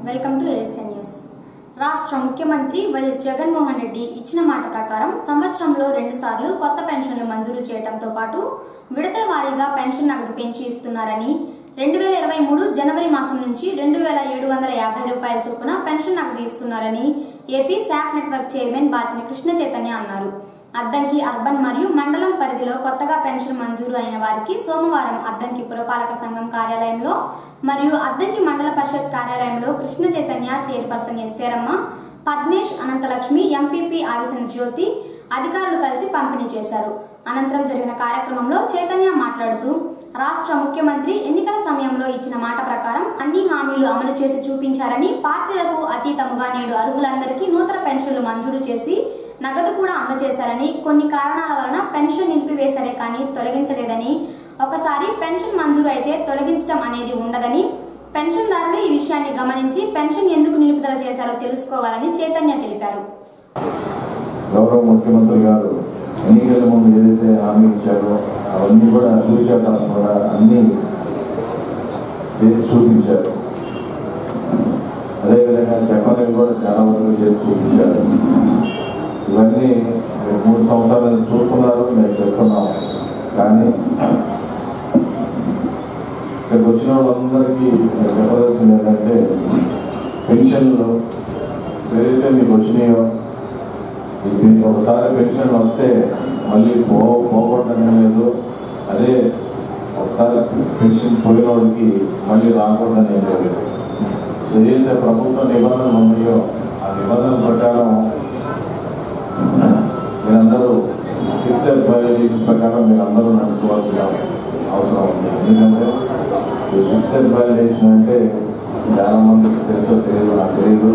Welcome to ASN news రాష్ట్ర ముఖ్యమంత్రి YS Jaganmohan Reddy ఇచ్చిన మాట ప్రకారం సంవత్సరంలో రెండు సార్లు కొత్త పెన్షన్లు మంజూరు చేయడంతో పాటు విడతల వారీగా పెన్షన్ నగదు పెంచి ఇస్తున్నారని రెండు వేల ఇరవై మూడు జనవరి మాసం నుంచి రెండు వేల ఏడు వందల యాభై రూపాయల చొప్పున పెన్షన్ నగదు ఇస్తున్నారని AP SAAP network chairman Bachina Krishna Chaitanya అన్నారు అద్దంకి అర్బన్ మరియు మండలం పరిధిలో కొత్తగా పెన్షన్ మంజూరు అయిన వారికి సోమవారం అద్దంకి పురపాలక సంఘం కార్యాలయంలో మరియు అద్దంకి మండల పరిషత్ కార్యాలయంలో కృష్ణ చైతన్య చైర్పర్సన్ ఎస్తేరమ్మ పద్మేష్ అనంతలక్ష్మి ఎంపీపీ ఆడిసిన జ్యోతి అధికారులు కలిసి పంపిణీ చేశారు అనంతరం జరిగిన కార్యక్రమంలో చైతన్య మాట్లాడుతూ రాష్ట్ర ముఖ్యమంత్రి ఎన్నికల సమయంలో ఇచ్చిన మాట ప్రకారం అన్ని హామీలు అమలు చేసి చూపించారని పార్టీలకు అతీతముగా నేడు అర్హులందరికీ నూతన పెన్షన్లు మంజూరు చేసి నగదు కూడా అందజేశారని కొన్ని కారణాల వలన పెన్షన్ నిలిపివేశారే కానీ తొలగించలేదని ఒకసారి పెన్షన్ మంజూరు అయితే తొలగించడం అనేది ఉండదని పెన్షన్దారులు ఈ విషయాన్ని గమనించి పెన్షన్ ఎందుకు నిలుపుదల చేశారో తెలుసుకోవాలని చైతన్య తెలిపారు గౌరవ ముఖ్యమంత్రి గారు ఎన్నికల ముందు ఏదైతే హామీ ఇచ్చారో అవన్నీ కూడా సూచనలు కూడా అన్నీ చేసి చూపించారు అదేవిధంగా చెప్పలేని కూడా చాలా వరకు చేసి చూపించారు ఇవన్నీ మీరు మూడు సంవత్సరాలు చూస్తున్నారు మేము చెప్తున్నాం కానీ ఇక్కడికి వచ్చిన వాళ్ళందరికీ నేను చెప్పదలసింది ఏంటంటే పెన్షన్లు ఏదైతే మీకు వచ్చినాయో మీకు ఒకసారి పెన్షన్ వస్తే మళ్ళీ పో పోకూడదని లేదు అదే ఒకసారి పెన్షన్ పోయిన వాళ్ళకి మళ్ళీ రాకూడదని ఏం లేదు ఏదైతే ప్రభుత్వ నిబంధనలు ఉన్నాయో ఆ నిబంధనల ప్రకారం మీరందరూ ఫిక్స్డ్ వ్యాలిడేషన్ ప్రకారం మీరందరూ నడుచుకోవాల్సిన అవసరం ఉంది ఎందుకంటే ఈ ఫిక్స్డ్ వ్యాలిడేషన్ అంటే చాలా మందికి తెలుసో తెలియదు నాకు తెలియదు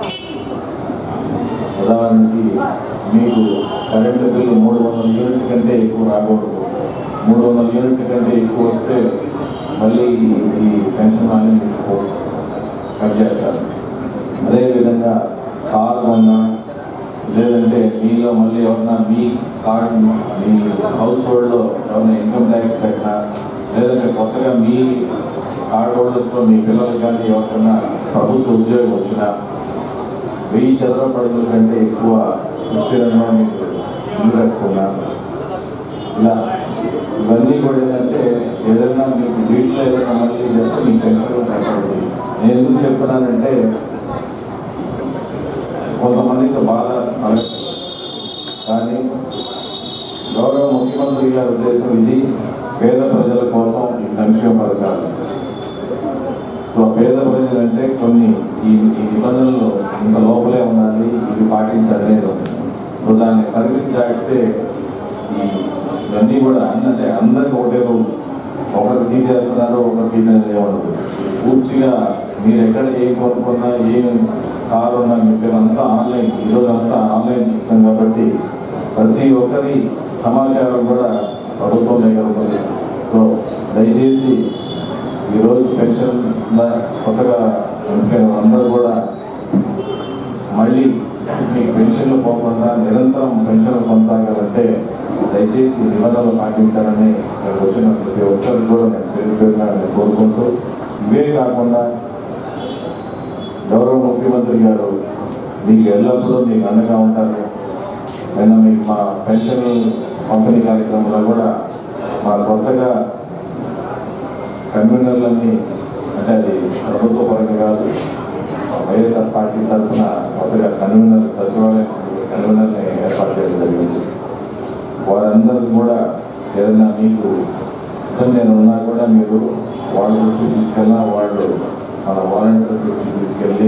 ఉదాహరణకి మీకు కరెంటు బిల్లు మూడు వందల యూనిట్ కంటే ఎక్కువ రాకూడదు మూడు వందల యూనిట్ కంటే ఎక్కువ వస్తే మళ్ళీ ఈ- ఈ పెన్షన్ వాళ్ళని తీసుకో కట్ చేస్తారు అదేవిధంగా కార్ కొన్నా లేదంటే మీలో మళ్ళీ ఎవరన్నా మీ కార్డు మీ హౌస్ హోల్డ్లో ఎవరైనా ఇన్కమ్ ట్యాక్స్ కట్టినా లేదంటే కొత్తగా మీ కార్డ్ హోల్డర్స్లో మీ పిల్లలకు కానీ ఎవరికైనా ప్రభుత్వ ఉద్యోగం వచ్చినా వెయ్యి చదరపు అడుగుల కంటే ఎక్కువ విస్తీర్ణంలో మీకు ఇల్లు కట్టుకున్నా ఇలా ఇవన్నీ కూడా ఏంటంటే ఏదైనా మీకు వీటిలో ఏదైనా మళ్ళీ చెప్తే మీ పెన్షన్ కట్టండి నేను ఎందుకు చెప్తున్నానంటే కొంతమందికి బాధ కలగదు. కానీ గౌరవ ముఖ్యమంత్రి గారి ఉద్దేశం ఇది పేద ప్రజల కోసం ఈ సంక్షేమ పథకాలు సో పేద ప్రజలు అంటే కొన్ని ఈ ఈ నిబంధనలు ఇంత లోపలే ఉండాలి ఇవి పాటించాలి అనేది ఉంది. సో దాన్ని పరిమితి దాటితే ఈ ఇవన్నీ కూడా అంటే అందరికీ ఒకటే రోజు ఒకరు తీసేస్తున్నారు ఒకరు తీసేది ఉండదు పూర్తిగా మీరు ఎక్కడ ఏ కొనుక్కున్నా ఏ కారు ఉన్నా మీ పేరు అంతా ఆన్లైన్ ఈరోజు అంతా ఆన్లైన్ సిస్టమ్ కాబట్టి ప్రతి ఒక్కరి సమాచారం కూడా ప్రభుత్వం దగ్గర ఉంటుంది సో దయచేసి ఈరోజు పెన్షన్ కొత్తగా ఎంపికైన అందరూ కూడా మళ్ళీ మీకు పెన్షన్లు పోకుండా నిరంతరం పెన్షన్లు కొనసాగాలంటే దయచేసి ఈ నిబంధనలు పాటించాలని నేను వచ్చిన ప్రతి ఒక్కరికి కూడా నేను పేరు పేరుగా నేను కోరుకుంటూ ఇవే కాకుండా గౌరవ ముఖ్యమంత్రి గారు మీకు ఎల్లప్పుడూ మీకు అండగా ఉంటారు నిన్న మీకు మా పెన్షన్ పంపిణీ కార్యక్రమంలో కూడా మా కొత్తగా కన్వీనర్లన్నీ అంటే అది ప్రభుత్వ పరంగా కాదు వైఎస్ఆర్ పార్టీ తరఫున కొత్తగా కన్వీనర్ సచివాలయం కన్వీనర్ని ఏర్పాటు చేయడం జరిగింది వారందరూ కూడా ఏదైనా మీకు ఇబ్బంది ఉన్నా కూడా మీరు వాళ్ళ దృష్టి తీసుకెళ్ళినా వాళ్ళు మన వాలంటీర్ దృష్టికి తీసుకెళ్ళి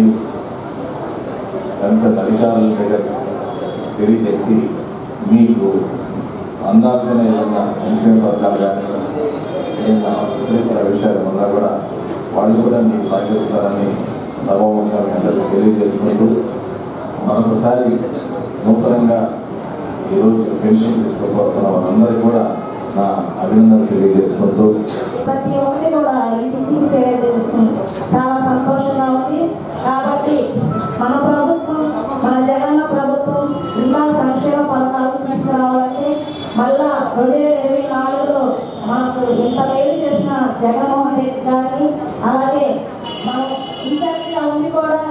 ఎంత అధికారుల దగ్గర తెలియజెప్పి మీకు అందాల్సిన ఏదైనా సంక్షేమ పథకాలు కానీ ఏదైనా ఇతర విషయాలు ఉన్నా కూడా వాళ్ళు కూడా మీకు సహకరిస్తారని సభాముఖంగా మీ అందరికీ తెలియజేసుకుంటూ మరొకసారి నూతనంగా ఈరోజు పెన్షన్ తీసుకోబోతున్న వారందరికీ కూడా నా అభినందనలు తెలియజేసుకుంటూ ప్రతి ఒక్కటి కూడా ఇంటికి చేరుతుంది చాలా సంతోషంగా ఉంది కాబట్టి మన ప్రభుత్వం మన జగన్న ప్రభుత్వం ఇంకా సంక్షేమ పథకాలు తీసుకురావాలంటే మళ్ళా రెండు వేల ఇరవై నాలుగులో మనకు ఇంత మేలు చేసిన జగన్మోహన్ రెడ్డి గారిని అలాగే మనం ఇంటర్గా ఉండి కూడా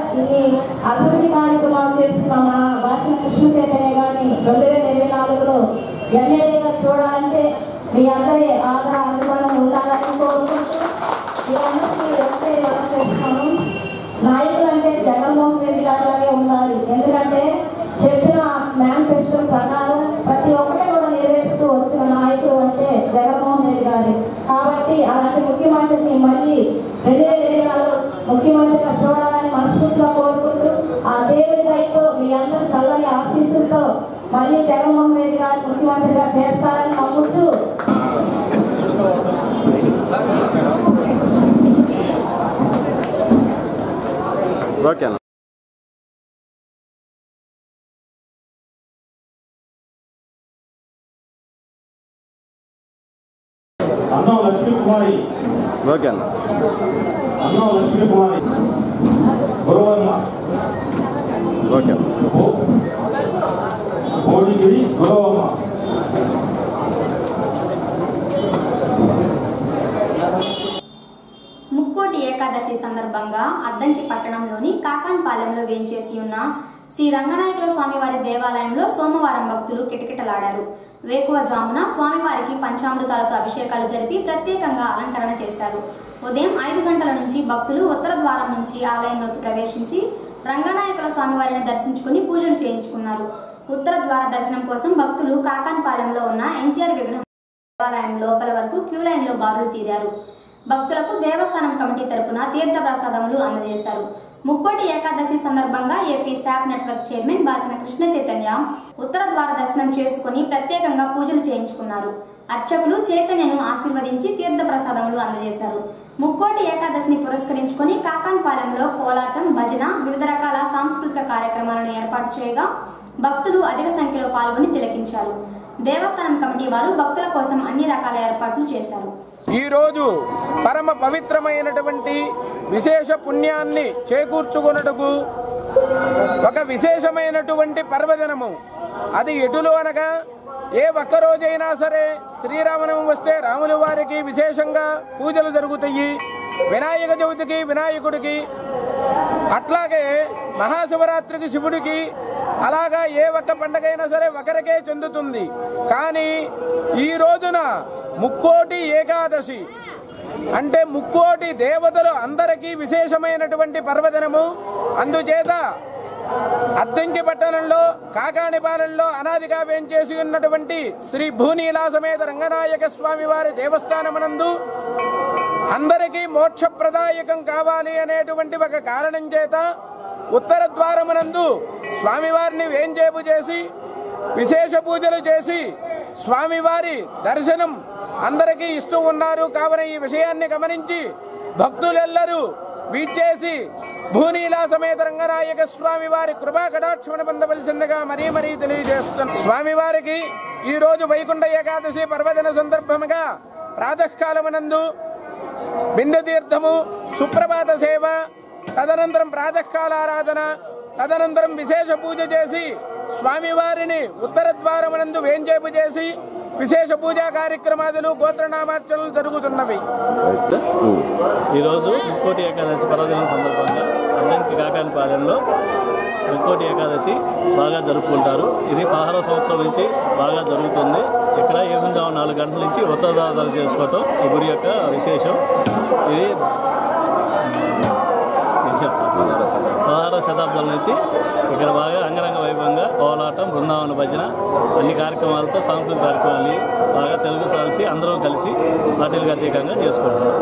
ఒకటే మనం చెప్తున్నాను నాయకులు అంటే జగన్మోహన్ రెడ్డి గారిలాగే ఉండాలి ఎందుకంటే చెప్పిన మేనిఫెస్టో ప్రకారం ప్రతి ఒక్కటి కూడా నెరవేరుస్తూ వచ్చిన నాయకుడు అంటే జగన్మోహన్ రెడ్డి గారు కాబట్టి అలాంటి ముఖ్యమంత్రిని మళ్ళీ రెండు వేల ఇరవై నాలుగు ముఖ్యమంత్రిగా చూడాలని మనస్ఫూర్తిగా కోరుకుంటూ ఆ దేవుడి దయతో మీ అందరూ చల్లని ఆశీస్సులతో మళ్ళీ జగన్మోహన్ రెడ్డి గారు ముఖ్యమంత్రిగా చేస్తారని నమ్ముతూ ఓకే అన్న అన్నం లక్ష్మీ కుమారి ఓకే అన్న అన్నం లక్ష్మీ కుమారి గురువర్మ ఓకే అన్న కోడిగిరి గురవమ్మ ముక్కోటి ఏకాదశి సందర్భంగా అద్దంకి పట్టణంలోని కాకాన్పాలెంలో వేంచేసి ఉన్న శ్రీ రంగనాయకుల స్వామివారి దేవాలయంలో సోమవారం భక్తులు కిటకిటలాడారు వేకువజామున స్వామివారికి పంచామృతాలతో అభిషేకాలు జరిపి ప్రత్యేకంగా అలంకరణ చేశారు ఉదయం ఐదు గంటల నుంచి భక్తులు ఉత్తర ద్వారం నుంచి ఆలయంలోకి ప్రవేశించి రంగనాయకుల స్వామివారిని దర్శించుకుని పూజలు చేయించుకున్నారు ఉత్తర ద్వార దర్శనం కోసం భక్తులు కాకాన్పాలెంలో ఉన్న ఎన్టీఆర్ విగ్రహం దేవాలయం లోపల వరకు క్యూ లైన్ లో బారులు తీరారు భక్తులకు దేవస్థానం కమిటీ తరపున తీర్థ ప్రసాదములు అందజేశారు ముక్కోటి ఏకాదశి సందర్భంగా AP SAAP network chairman Bachina Krishna Chaitanya ఉత్తర ద్వార దర్శనం చేసుకుని ప్రత్యేకంగా పూజలు చేయించుకున్నారు అర్చకులు చైతన్యను ఆశీర్వదించి తీర్థ ప్రసాదములు అందజేశారు ముక్కోటి ఏకాదశిని పురస్కరించుకొని కాకాన్పాలెంలో కోలాటం భజన వివిధ రకాల సాంస్కృతిక కార్యక్రమాలను ఏర్పాటు చేయగా భక్తులు అధిక సంఖ్యలో పాల్గొని తిలకించారు దేవస్థానం కమిటీ వారు భక్తుల కోసం అన్ని రకాల ఏర్పాట్లు చేశారు ఈరోజు పరమ పవిత్రమైనటువంటి విశేష పుణ్యాన్ని చేకూర్చుకొనుటకు ఒక విశేషమైనటువంటి పర్వదినము అది ఎటులు అనగా ఏ ఒక్క రోజైనా సరే శ్రీరామనవమి వస్తే రాముల వారికి విశేషంగా పూజలు జరుగుతాయి వినాయక చవితికి వినాయకుడికి అట్లాగే మహాశివరాత్రికి శివుడికి అలాగా ఏ ఒక్క పండగైనా సరే ఒకరికే చెందుతుంది కానీ ఈ రోజున ముక్కోటి ఏకాదశి అంటే ముక్కోటి దేవతలు అందరికీ విశేషమైనటువంటి పర్వదినము అందుచేత అద్దంకి పట్టణంలో కాకాణిపాలెంలో అనాదిగా వేంచేసి ఉన్నటువంటి శ్రీ భూనీలా సమేత రంగనాయక స్వామి వారి దేవస్థానమునందు అందరికీ మోక్షప్రదాయకం కావాలి అనేటువంటి ఒక కారణం చేత ఉత్తర ద్వారమునందు స్వామివారిని వేంచేపు చేసి విశేష పూజలు చేసి స్వామివారి దర్శనం అందరికీ ఇస్తూ ఉన్నారు కావున ఈ విషయాన్ని గమనించి భక్తులెల్లరూ వీచేసి భూనీలా సమేత రంగనాయక స్వామి వారి కృపా కటాక్షమును పొందవలసిందిగా మరీ మరీ తెలియజేస్తున్నారు స్వామివారికి ఈ రోజు వైకుంఠ ఏకాదశి పర్వదిన సందర్భముగా ప్రాతకాలమునందు బిందె తీర్థము సుప్రభాత సేవ తదనంతరం ప్రాతకాల ఆరాధన తదనంతరం విశేష పూజ చేసి స్వామివారిని ఉత్తర ద్వారమునందు వేంచేపు చేసి విశేష పూజా కార్యక్రమాలు గోత్రనామార్చనలు జరుగుతున్నవి ఈరోజు ముక్కోటి ఏకాదశి పర్వదినం సందర్భంగా అద్దంకి కాకానిపాలెంలో ముక్కోటి ఏకాదశి బాగా జరుపుకుంటారు ఇది పదహారవ సంవత్సరం నుంచి బాగా జరుగుతుంది ఇక్కడ ఏముందా నాలుగు గంటల నుంచి ఉత్తరదాదాలు చేసుకోవటం ఈ గుడి యొక్క విశేషం ఇది నేను చెప్తాను. పదహారవ శతాబ్దం నుంచి ఇక్కడ బాగా అంగరంగ వైభవంగా కోలాటం బృందావన భజన అన్ని కార్యక్రమాలతో సాంస్కృతిక కార్యక్రమాలు బాగా తెలుగు సాల్సి అందరూ కలిసి పార్టీలకు అతీతంగా చేసుకుంటున్నాం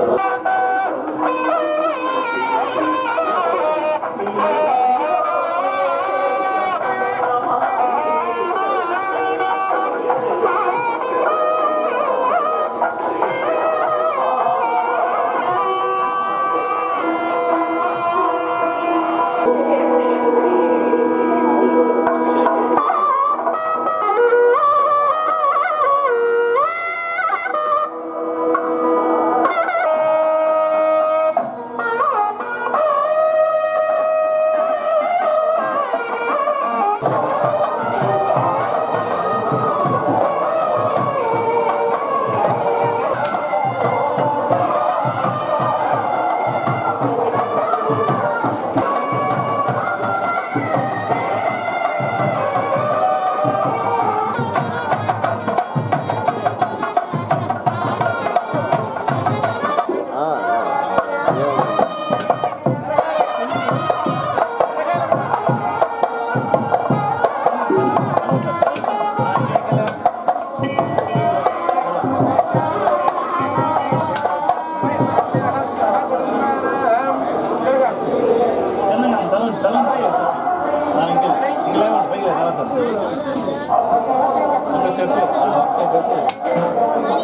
Thank తలంచి వచ్చేసి దానికి ఇంకేమో పైకి తర్వాత ఒక స్టెప్ స్టెప్ ఎత్తు.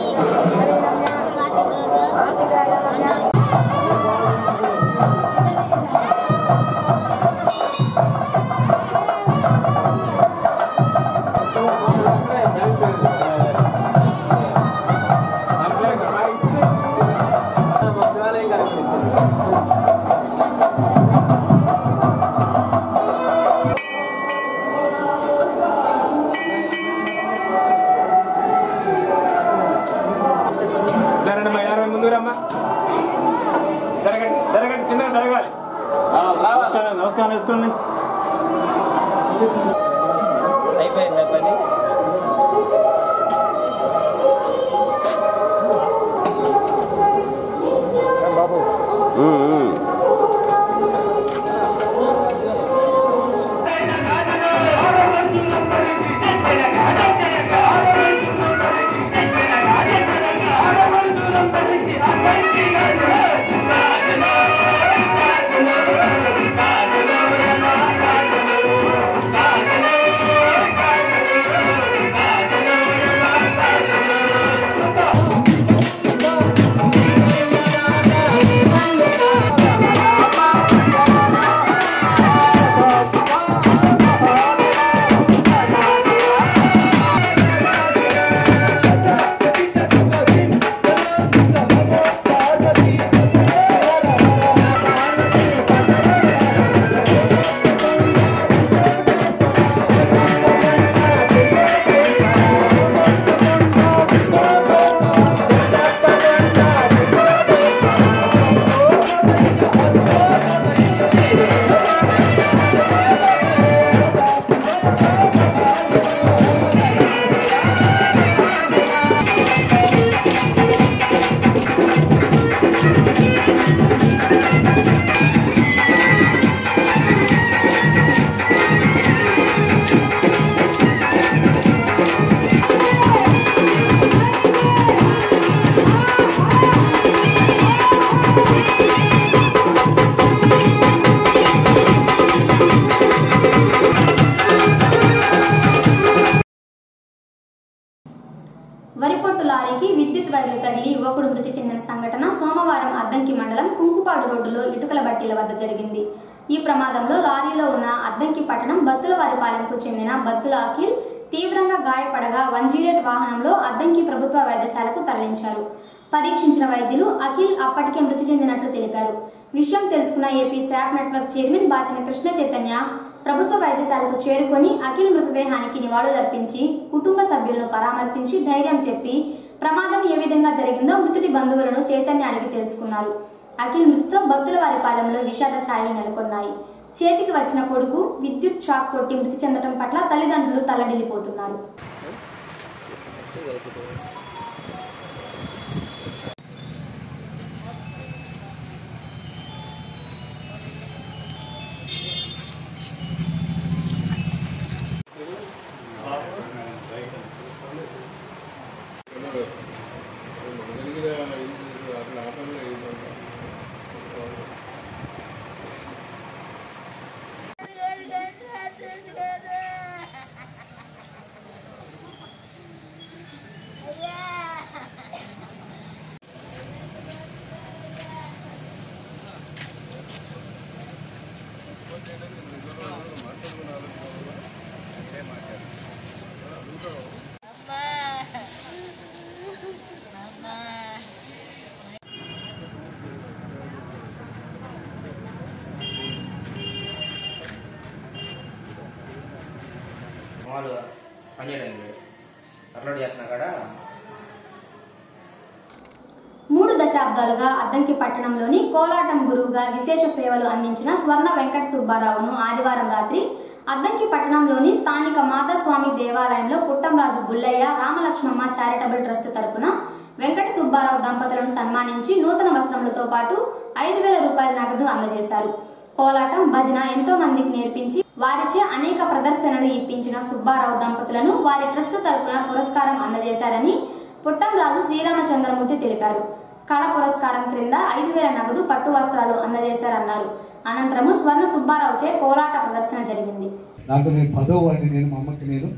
రండమ్మా ఇలా రండి, ముందుకు రమ్మా జరగండి జరగండి చిన్నగా జరగాలి నమస్కారం నమస్కారం వేసుకోండి అయిపోయింది పని ఉమ్, ఉమ్. వరిపొట్టు లారీకి విద్యుత్ వైర్లు తగిలి యువకుడు మృతి చెందిన సంఘటన సోమవారం అద్దంకి మండలం కుంకుపాడు రోడ్డులో ఇటుకల బట్టీల వద్ద జరిగింది ఈ ప్రమాదంలో లారీలో ఉన్న అద్దంకి పట్టణం బత్తులవారిపాలెంకు చెందిన బత్తుల అఖిల్ తీవ్రంగా గాయపడగా వన్ వాహనంలో అద్దంకి ప్రభుత్వ వైద్యశాలకు తరలించారు పరీక్షించిన వైద్యులు అఖిల్ అప్పటికే మృతి చెందినట్లు తెలిపారు విషయం తెలుసుకున్న AP SAAP network chairman Bachina Krishna Chaitanya ప్రభుత్వ వైద్యశాలకు చేరుకొని అఖిల్ మృతదేహానికి నివాళులర్పించి కుటుంబ సభ్యులను పరామర్శించి ధైర్యం చెప్పి ప్రమాదం ఏ విధంగా జరిగిందో మృతుడి బంధువులను చైతన్య అడిగి తెలుసుకున్నారు అఖిల్ మృతితో భక్తుల వారి పాలెంలో విషాద ఛాయలు నెలకొన్నాయి చేతికి వచ్చిన కొడుకు విద్యుత్ షాక్ కొట్టి మృతి చెందడం పట్ల తల్లిదండ్రులు తల్లడిల్లిపోతున్నారు మామూలుగా పనిచేయడానికి లేదు అప్లోడ్ చేస్తున్నా కాడ మూడు దశాబ్దాలుగా అద్దంకి పట్టణంలోని కోలాటం గురువుగా విశేష సేవలు అందించిన స్వర్ణ వెంకట సుబ్బారావును ఆదివారం రాత్రి అద్దంకి పట్టణంలోని స్థానిక మాధస్వామి దేవాలయంలో పుట్టంరాజు బుల్లయ్య రామలక్ష్మమ్మ చారిటబుల్ ట్రస్ట్ తరపున వెంకట సుబ్బారావు దంపతులను సన్మానించి నూతన వస్త్రములతో పాటు ఐదు వేల రూపాయల నగదు అందజేశారు కోలాటం భజన ఎంతో మందికి నేర్పించి వారిచే అనేక ప్రదర్శనలు ఇప్పించిన సుబ్బారావు దంపతులను వారి ట్రస్ట్ తరపున పురస్కారం అందజేశారని పుట్టంరాజు శ్రీరామచంద్రమూర్తి తెలిపారు కళ పురస్కారం క్రింద ఐదు వేల నగదు పట్టు వస్త్రాలు అందజేశారన్నారు అనంతరము స్వర్ణ సుబ్బారావుచే కోలాట ప్రదర్శన జరిగింది దాంట్లో నేను పదో వాడిని నేను మా అమ్మకి నేను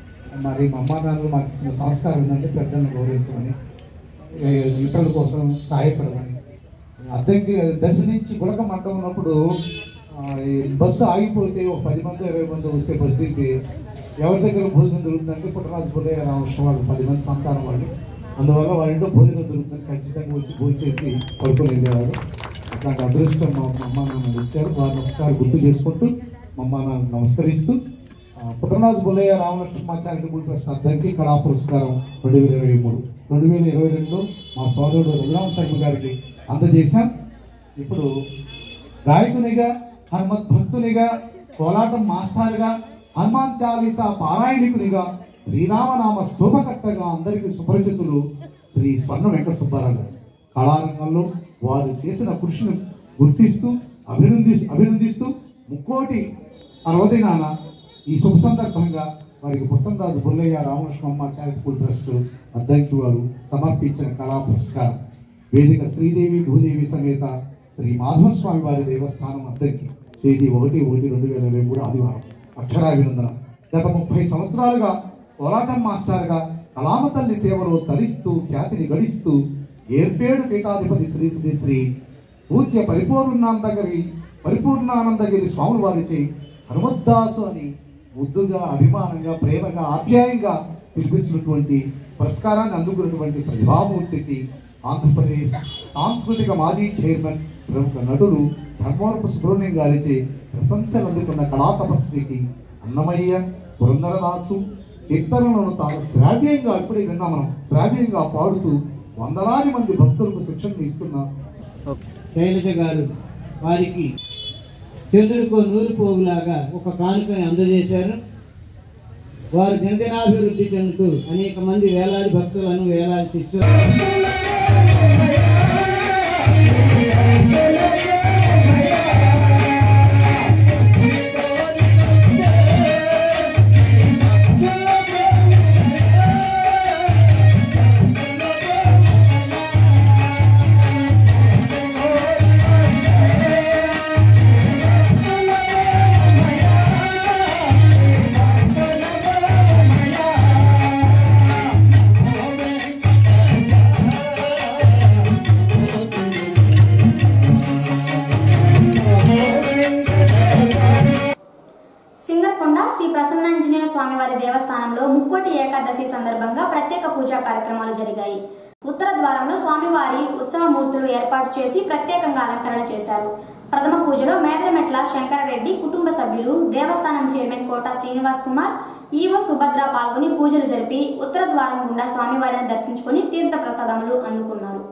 మరి మా అమ్మ నాన్నలు మాకు ఇచ్చిన సంస్కారం ఏంటంటే పెద్దలను గౌరవించమని ఏ, ఇతరుల కోసం సహాయపడమని అద్దెకి దర్శనించి గులక మంటం ఉన్నప్పుడు ఆ, ఈ బస్సు ఆగిపోతే ఒక పది మంది ఇరవై మంది వస్తే బస్సు దిగితే ఎవరి దగ్గర భోజనం దొరుకుతుందంటే పుట్టరాజు పుల్లయ్య రామకృష్ణ వాళ్ళు పది మంది సంతానం వాళ్ళు అందువల్ల వాళ్ళ ఇంట్లో భోజనం దొరుకుతుంది ఖచ్చితంగా వచ్చి భోజనం చేసి పడుకొని వెళ్ళేవారు అట్లాంటి అదృష్టం మా మా అమ్మ నాన్నలు ఇచ్చారు వారిని ఒకసారి గుర్తు చేసుకుంటూ మా అమ్మ నాన్న నమస్కరిస్తూ ఆ, పుట్టరాజు బుల్లయ్య రామలక్ష్మ చారిటబుల్ ట్రస్ట్ అద్దరికి కళా పురస్కారం రెండు వేల ఇరవై మూడు రెండు వేల ఇరవై రెండులో మా సోదరుడు రఘురామ శర్మ గారికి అందజేశాం ఇప్పుడు గాయకునిగా హనుమత్ భక్తునిగా కోలాటం మాస్టర్గా హనుమాన్ చాలీసా పారాయణికునిగా శ్రీరామనామ స్తూపకర్తగా అందరికీ సుపరిచితులు శ్రీ స్వర్ణ వెంకట సుబ్బారావు గారు కళారంగంలో వారు చేసిన కృషిని గుర్తిస్తూ అభినంది అభినందిస్తూ ముక్కోటి పర్వదినాన ఈ శుభ సందర్భంగా వారికి పుట్టంరాజు బుల్లయ్య రామలక్ష్మమ్మ చారిటబుల్ ట్రస్ట్ అద్దంకి వారు సమర్పించిన కళా పురస్కారం వేదిక శ్రీదేవి భూదేవి సమేత శ్రీ మాధవస్వామి వారి దేవస్థానం అద్దెకి తేదీ ఒకటి ఒకటి రెండు వేల ఇరవై మూడు ఆదివారం అక్షరాభినందన గత ముప్పై సంవత్సరాలుగా పోరాటం మాస్టర్గా కళామ తల్లి సేవలో తరిస్తూ ఖ్యాతిని గడిస్తూ ఏర్పేడు పీఠాధిపతి శ్రీ శ్రీ శ్రీ పూజ్య పరిపూర్ణానందగిరి పరిపూర్ణానందగిరి స్వాముల వారిచే హనుమద్దాసు అని ముద్దుగా అభిమానంగా ప్రేమగా ఆప్యాయంగా పిలిపించినటువంటి పురస్కారాన్ని అందుకున్నటువంటి ప్రతిభామూర్తికి ఆంధ్రప్రదేశ్ సాంస్కృతిక మాజీ చైర్మన్ ప్రముఖ నటుడు ధర్మవరపు సుబ్రహ్మణ్యం గారిచే ప్రశంసలు అందుకున్న కళా తపస్వికి అన్నమయ్య పురంధరదాసు కీర్తనలను తాను శ్రావ్యంగా ఇప్పుడే విన్నాం మనం శ్రావ్యంగా పాడుతూ వందలాది మంది భక్తులకు శిక్షణ ఇస్తున్న శైలజ గారు వారికి చంద్రుడికో నూరు పోగులాగా ఒక కానుకని అందజేశారు వారు జనజనాభివృద్ధి చెందుతూ అనేక మంది వేలాది భక్తులను వేలాది శిష్యులను సింగర్కొండ శ్రీ ప్రసన్నాంజనేయ స్వామివారి దేవస్థానంలో ముక్కోటి ఏకాదశి సందర్భంగా ప్రత్యేక పూజా కార్యక్రమాలు జరిగాయి ఉత్తర ద్వారంలో స్వామివారి ఉత్సవమూర్తులు ఏర్పాటు చేసి ప్రత్యేకంగా అలంకరణ చేశారు ప్రథమ పూజలో మేదరమెట్ల శంకరరెడ్డి కుటుంబ సభ్యులు దేవస్థానం చైర్మన్ కోట శ్రీనివాస్ కుమార్ ఈవో సుభద్ర పాల్గొని పూజలు జరిపి ఉత్తర ద్వారం గుండా స్వామివారిని దర్శించుకుని తీర్థ ప్రసాదములు అందుకున్నారు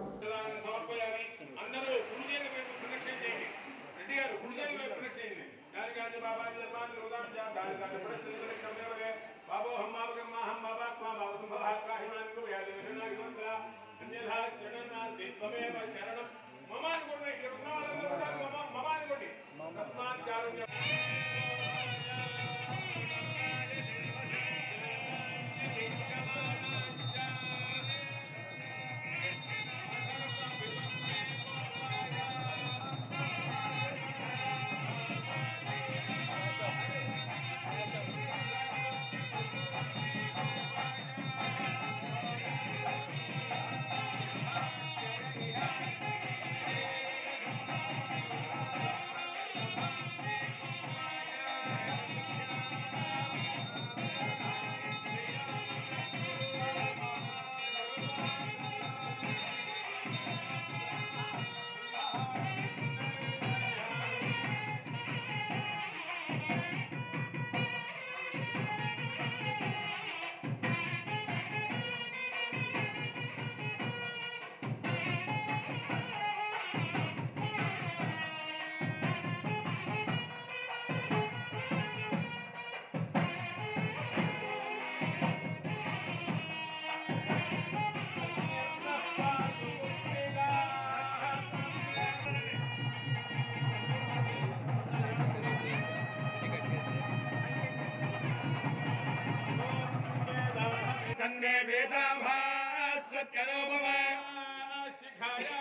तन्ने वेदाभास्वत्यनो भव शिखाया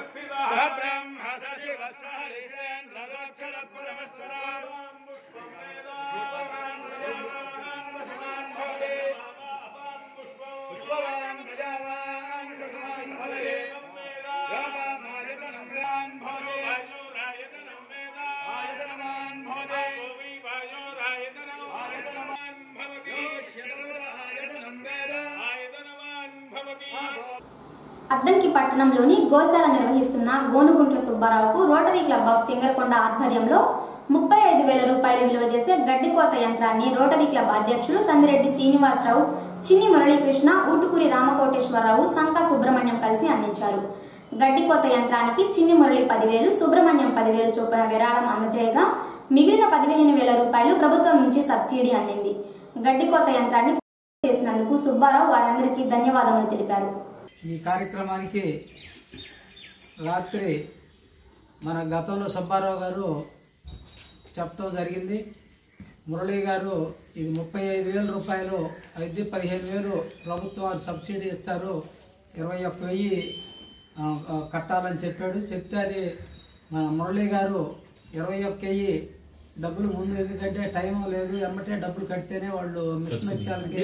అద్దంకి పట్టణంలోని గోశాల నిర్వహిస్తున్న గోనుగుంట్ల సుబ్బారావుకు రోటరీ క్లబ్ ఆఫ్ సింగరకొండ ఆధ్వర్యంలో ముప్పై ఐదు వేల రూపాయలు విలువ చేసే గడ్డి కోత యంత్రాన్ని రోటరీ క్లబ్ అధ్యక్షులు సందిరెడ్డి శ్రీనివాసరావు చిన్ని మురళీకృష్ణ ఊటుకూరి రామకోటేశ్వరరావు సంక సుబ్రహ్మణ్యం కలిసి అందించారు గడ్డి కోత యంత్రానికి చిన్ని మురళి పదివేలు సుబ్రహ్మణ్యం పదివేలు చొప్పున విరాళం అందజేయగా మిగిలిన పదిహేను వేల రూపాయలు ప్రభుత్వం నుంచి సబ్సిడీ అందింది గడ్డి కోత యంత్రాన్ని చేసినందుకు సుబ్బారావు వారందరికీ ధన్యవాదములు తెలిపారు ఈ కార్యక్రమానికి రాత్రి మన గతంలో సుబ్బారావు గారు చెప్పడం జరిగింది మురళీ గారు ఇది ముప్పై ఐదు వేల రూపాయలు అయితే పదిహేను వేలు ప్రభుత్వం వారు సబ్సిడీ ఇస్తారు ఇరవై ఒక్క వెయ్యి ఆ, ఆ, కట్టాలని చెప్పాడు చెప్తే అది మన మురళీ గారు ఇరవై ఒక్క వెయ్యి డబ్బులు ముందు ఎందుకంటే టైం లేదు ఎమ్మటే డబ్బులు కడితేనే వాళ్ళు మిషన్ వచ్చాలకి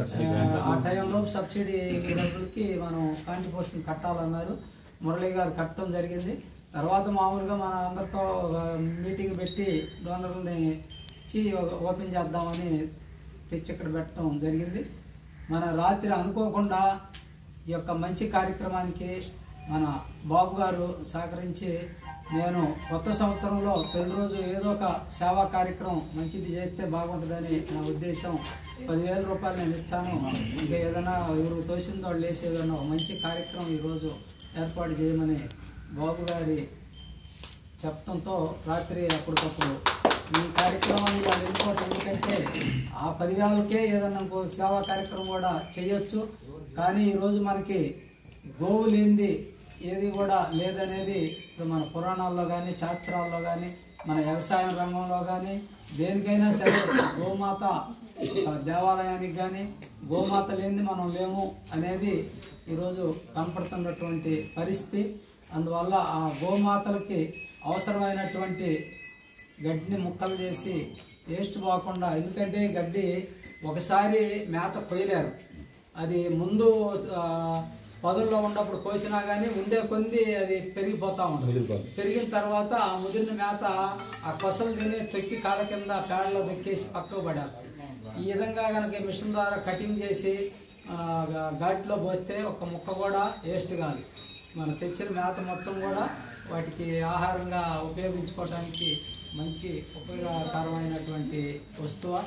ఆ టైంలో సబ్సిడీ డబ్బులకి మనం కాంట్రిబ్యూషన్ కట్టాలన్నారు మురళీ గారు కట్టడం జరిగింది తర్వాత మామూలుగా మన అందరితో ఒక మీటింగ్ పెట్టి డోనర్లని ఇచ్చి ఒక- ఓపెన్ చేద్దామని తెచ్చి ఇక్కడ పెట్టడం జరిగింది మన రాత్రి అనుకోకుండా ఈ యొక్క మంచి కార్యక్రమానికి మన బాబు గారు సహకరించి నేను కొత్త సంవత్సరంలో తొలి రోజు ఏదో ఒక సేవా కార్యక్రమం మంచిది చేస్తే బాగుంటుందని నా ఉద్దేశం పదివేల రూపాయలు నేను ఇస్తాను ఇంకా ఏదైనా ఎవరు తోసిందో వాళ్ళు వేసి ఏదైనా ఒక మంచి కార్యక్రమం ఈరోజు ఏర్పాటు చేయమని బాబు గారి చెప్పడంతో రాత్రి అప్పటికప్పుడు ఈ కార్యక్రమాన్ని వాళ్ళు ఎన్నుకోవటం ఎందుకంటే ఆ పదివేలకే ఏదన్నా ఇంకో సేవా కార్యక్రమం కూడా చేయొచ్చు కానీ ఈరోజు మనకి గోవు లేనిది ఏది కూడా లేదనేది ఇప్పుడు మన పురాణాల్లో కానీ శాస్త్రాల్లో కానీ మన వ్యవసాయం రంగంలో కానీ దేనికైనా సరే గోమాత ఆ దేవాలయానికి కానీ గోమాత లేనిది మనం లేము అనేది ఈరోజు కనపడుతున్నటువంటి పరిస్థితి అందువల్ల ఆ గోమాతలకి అవసరమైనటువంటి గడ్డిని ముక్కలు చేసి వేస్ట్ పోకుండా ఎందుకంటే గడ్డి ఒకసారి మేత కొయ్యలేరు అది ముందు ఆ, పదుల్లో ఉన్నప్పుడు కోసినా కానీ ఉండే కొంది అది పెరిగిపోతా ఉంటుంది పెరిగిన తర్వాత ఆ ముదిరిన మేత ఆ కొసలు తిని తొక్కి కాళ్ళ కింద పేడలో దొక్కేసి పక్కకు పడేస్తారు ఈ విధంగా కనుక మిషన్ ద్వారా కటింగ్ చేసి ఆ, గా- ఘాట్లో పోస్తే ఒక ముక్క కూడా వేస్ట్ కాదు మనం తెచ్చిన మేత మొత్తం కూడా వాటికి ఆహారంగా ఉపయోగించుకోవడానికి మంచి ఉపయోగకరమైనటువంటి వస్తువు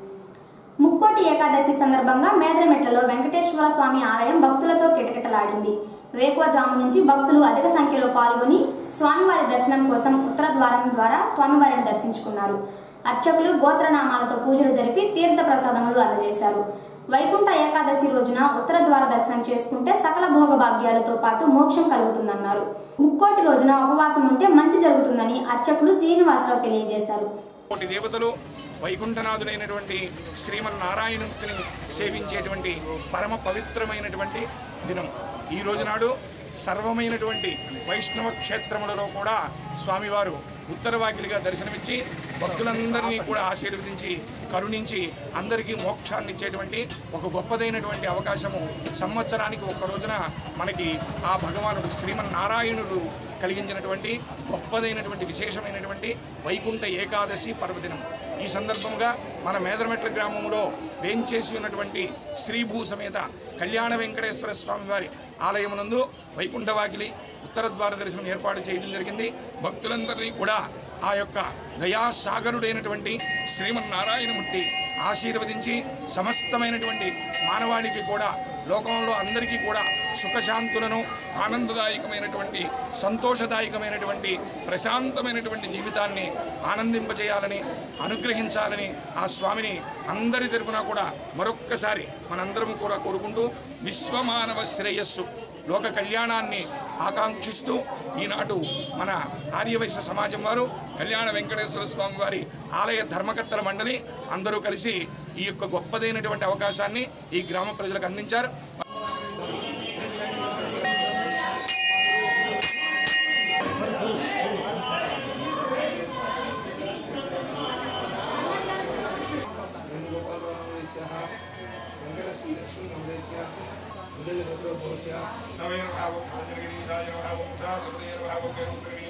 ముక్కోటి ఏకాదశి సందర్భంగా మేద్రమెట్లలో వెంకటేశ్వర స్వామి ఆలయం భక్తులతో కిటకిటలాడింది వేకువజాము నుంచి భక్తులు అధిక సంఖ్యలో పాల్గొని స్వామివారి దర్శనం కోసం ఉత్తర ద్వారం ద్వారా స్వామివారిని దర్శించుకున్నారు అర్చకులు గోత్రనామాలతో పూజలు జరిపి తీర్థ ప్రసాదములు అందజేశారు వైకుంఠ ఏకాదశి రోజున ఉత్తర ద్వార దర్శనం చేసుకుంటే సకల భోగ భాగ్యాలతో పాటు మోక్షం కలుగుతుందన్నారు ముక్కోటి రోజున ఉపవాసం ఉంటే మంచి జరుగుతుందని అర్చకులు శ్రీనివాసరావు తెలియజేశారు కోటి దేవతలు వైకుంఠనాథుడైనటువంటి శ్రీమన్నారాయణమూర్తిని సేవించేటువంటి పరమ పవిత్రమైనటువంటి దినం ఈ రోజునాడు సర్వమైనటువంటి వైష్ణవ క్షేత్రములలో కూడా స్వామివారు ఉత్తరవాకిలిగా దర్శనమిచ్చి భక్తులందరినీ కూడా ఆశీర్వదించి కరుణించి అందరికీ మోక్షాన్ని ఇచ్చేటువంటి ఒక గొప్పదైనటువంటి అవకాశము సంవత్సరానికి ఒక్క రోజున మనకి ఆ భగవానుడు శ్రీమన్నారాయణుడు కలిగించినటువంటి గొప్పదైనటువంటి విశేషమైనటువంటి వైకుంఠ ఏకాదశి పర్వదినం ఈ సందర్భంగా మన మేదరమెట్ల గ్రామంలో వేంచేసి ఉన్నటువంటి శ్రీభూ సమేత కళ్యాణ వెంకటేశ్వర స్వామి వారి ఆలయమునందు వైకుంఠ వాకిలి ఉత్తర ద్వార దర్శనం ఏర్పాటు చేయడం జరిగింది భక్తులందరినీ కూడా ఆ యొక్క దయాసాగరుడైనటువంటి శ్రీమన్నారాయణమూర్తి ఆశీర్వదించి సమస్తమైనటువంటి మానవాళికి కూడా లోకంలో అందరికీ కూడా సుఖశాంతులను ఆనందదాయకమైనటువంటి సంతోషదాయకమైనటువంటి ప్రశాంతమైనటువంటి జీవితాన్ని ఆనందింపజేయాలని అనుగ్రహించాలని ఆ స్వామిని అందరి తరపున కూడా మరొక్కసారి మనందరం కూడా కోరుకుంటూ విశ్వమానవ శ్రేయస్సు లోక కళ్యాణాన్ని ఆకాంక్షిస్తూ ఈనాడు మన ఆర్యవైశ్య సమాజం వారు కళ్యాణ వెంకటేశ్వర స్వామి వారి ఆలయ ధర్మకర్తల మండలి అందరూ కలిసి ఈ యొక్క గొప్పదైనటువంటి అవకాశాన్ని ఈ గ్రామ ప్రజలకు అందించారు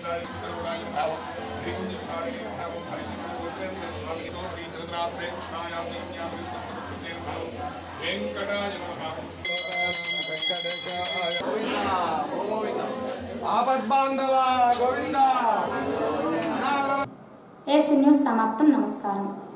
వెంకటాయ ఆపద్బాంధవ గోవింద ఏసీ న్యూస్ సమాప్తం నమస్కారం